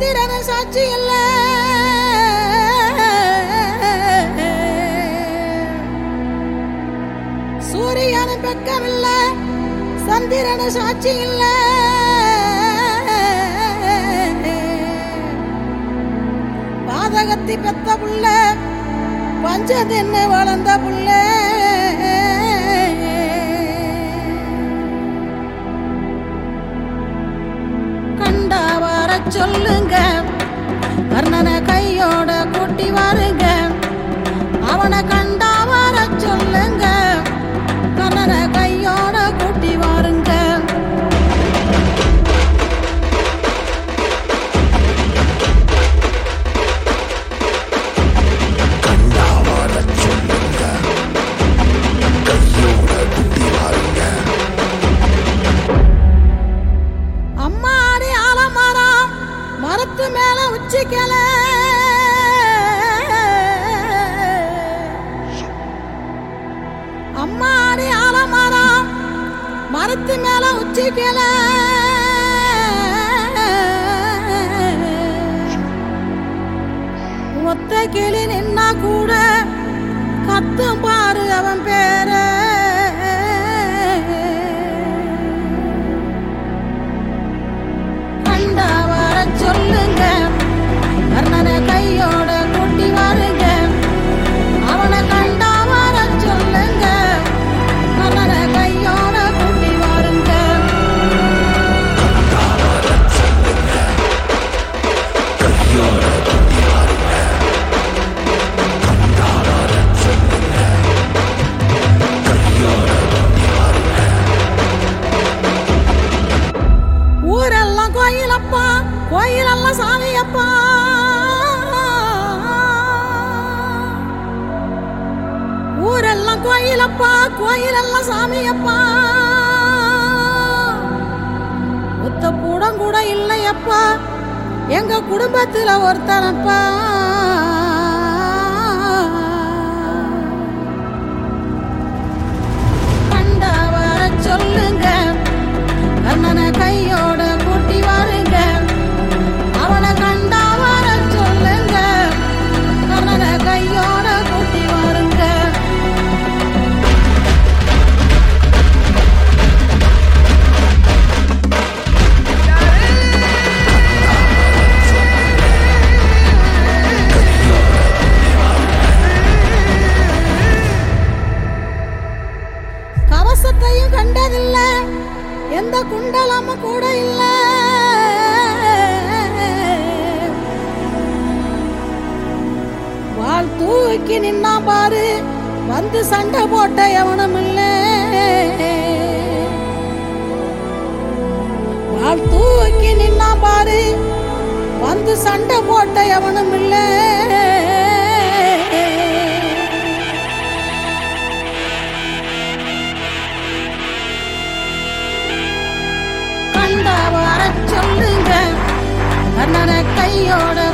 சந்திரன சாட்சி இல்ல சூரியன பக்கம் இல்ல சந்திரன சாட்சி இல்ல பாதகத்தி பெத்த புள்ள பஞ்ச தின்னு வளர்ந்த புள்ள கண்டா வர சொல்லுங்க கர்ணனை கையோட கூட்டி வாருங்க அவனை கண்டா வர சொல்லுங்க கர்ணனை கையோட கூட்டி வாருங்க கண்டா வரச் சொல்லுங்க கையோட குட்டி வாருங்க அம்மாடி ஆலமரம் மரத்து மேல உச்சிக்கல அம்மாடி ஆலமரம் மரத்து மேல உச்சிக்கல ஒத்த கிளி நின்னா கூட கத்தும் பாரு அவன் பேர கண்டா வர சொல்லுங்க கர்ணனை கையோட கூட்டி வாருங்க அவனை கண்டா வர சொல்லுங்க கர்ணனை கையோட கூட்டி வாருங்க கையோட குட்டி வாருங்க கண்டா வரச் சொல்லுங்க கையோட குட்டி வாருங்க ஊரெல்லாம் கோயிலப்பா கோயிலெல்லாம் சாமியப்பா ஊரெல்லாம் கோயிலப்பா கோயிலெல்லாம் சாமியப்பா ஒத்த கூடம் கூட இல்லையப்பா எங்க குடும்பத்துல ஒருத்தனப்பா கண்டா வர சொல்லுங்க கண்ணனை கையோட கூட்டி வாருங்க அவனை கண்டா வர சொல்லுங்க கண்ணனை கையோட கூட்டி வாருங்க கவசத்தையும் கண்டதில்ல எந்த குண்டலமும் கூட இல்ல வாள் தூக்கி நின்னா பாரு வந்து சண்டை போட்ட எவனும் இல்ல வாள் தூக்கி நின்னா பாரு வந்து சண்டை போட்ட எவனும் இல்லை கண்டா வர சொல்லுங்க கண்ணனை கையோட